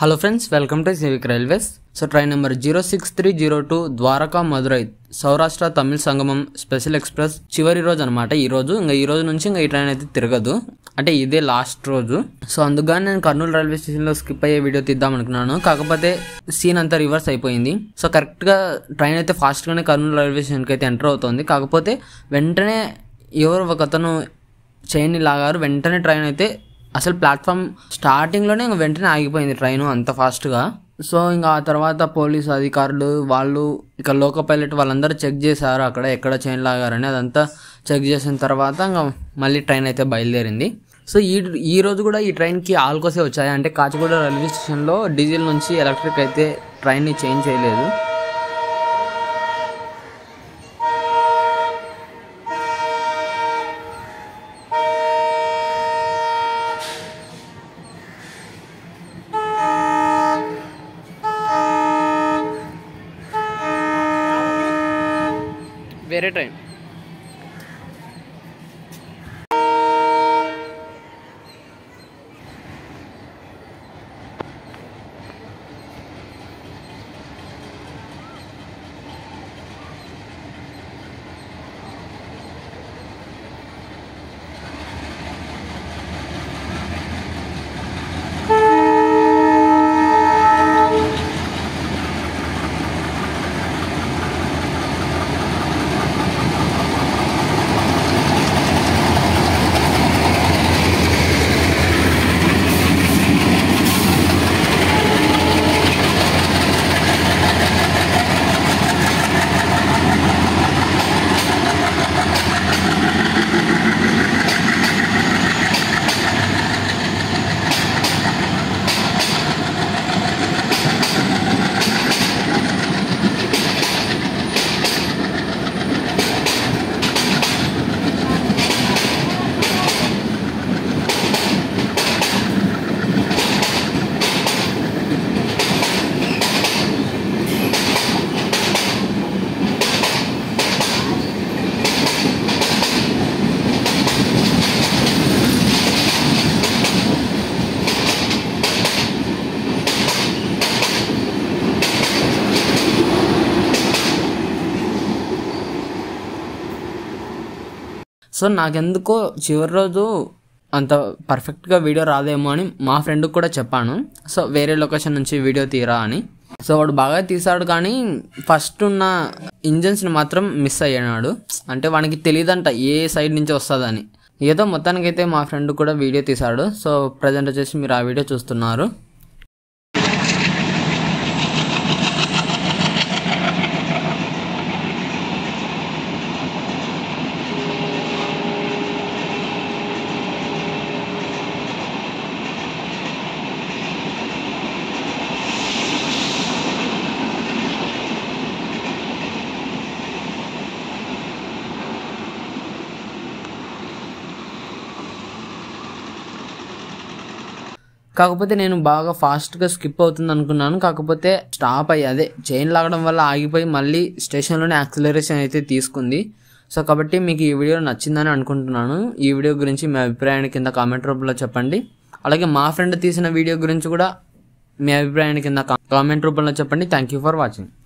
hello friends welcome to civic railways so train number zero six three zero two Dwarka Madurai Saurashtra Tamil Sangamam special express చివరి రోజు అనమాట ఈ రోజు ఇంకా ఈ రోజు నుంచి ఇంకా ఈ ట్రైన్ అయితే తిరగదు అంటే ఇదే లాస్ట్ రోజు సో అందుకని నేను కర్నూలు రైల్వే స్టేషన్లో స్కిప్ అయ్యే వీడియో తీద్దాం అనుకున్నాను కాకపోతే సీన్ అంతా రివర్స్ అయిపోయింది సో కరెక్ట్గా ట్రైన్ అయితే ఫాస్ట్గానే కర్నూలు రైల్వే స్టేషన్కి అయితే ఎంటర్ అవుతుంది కాకపోతే వెంటనే ఎవరు ఒక అతను చైన్ని లాగారు వెంటనే ట్రైన్ అయితే అసలు ప్లాట్ఫామ్ స్టార్టింగ్లోనే ఇంక వెంటనే ఆగిపోయింది ట్రైన్ అంత ఫాస్ట్గా సో ఇంకా ఆ తర్వాత పోలీస్ అధికారులు వాళ్ళు ఇక లోకో పైలట్ వాళ్ళందరూ చెక్ చేశారు అక్కడ ఎక్కడ చైన్ లాగారని అదంతా చెక్ చేసిన తర్వాత ఇంకా మళ్ళీ ట్రైన్ అయితే బయలుదేరింది సో ఈ ఈ రోజు కూడా ఈ ట్రైన్కి ఆల్కోసే వచ్చాయి అంటే కాచిగూడ రైల్వే స్టేషన్లో డీజిల్ నుంచి ఎలక్ట్రిక్ అయితే ట్రైన్ని చేంజ్ చేయలేదు వేరే ట్రైన్ సో నాకెందుకో చివరి రోజు అంత పర్ఫెక్ట్గా వీడియో రాదేమో అని మా ఫ్రెండ్కి కూడా చెప్పాను సో వేరే లొకేషన్ నుంచి వీడియో తీరా అని సో వాడు బాగా తీసాడు కానీ ఫస్ట్ ఉన్న ఇంజన్స్ని మాత్రం మిస్ అయ్యాడు అంటే వానికి తెలియదంట ఏ సైడ్ నుంచి వస్తుందని ఏదో మొత్తానికైతే మా ఫ్రెండ్ కూడా వీడియో తీశాడు సో ప్రజెంట్ వచ్చేసి మీరు ఆ వీడియో చూస్తున్నారు కాకపోతే నేను బాగా ఫాస్ట్గా స్కిప్ అవుతుంది అనుకున్నాను కాకపోతే స్టాప్ అయ్యి అదే చైన్ లాగడం వల్ల ఆగిపోయి మళ్ళీ స్టేషన్లోనే యాక్సిలరేషన్ అయితే తీసుకుంది సో కాబట్టి మీకు ఈ వీడియో నచ్చిందని అనుకుంటున్నాను ఈ వీడియో గురించి మీ అభిప్రాయాన్ని కింద కామెంట్ రూపంలో చెప్పండి అలాగే మా ఫ్రెండ్ తీసిన వీడియో గురించి కూడా మీ అభిప్రాయాన్ని కింద కామెంట్ రూపంలో చెప్పండి థ్యాంక్ యూ ఫర్ వాచింగ్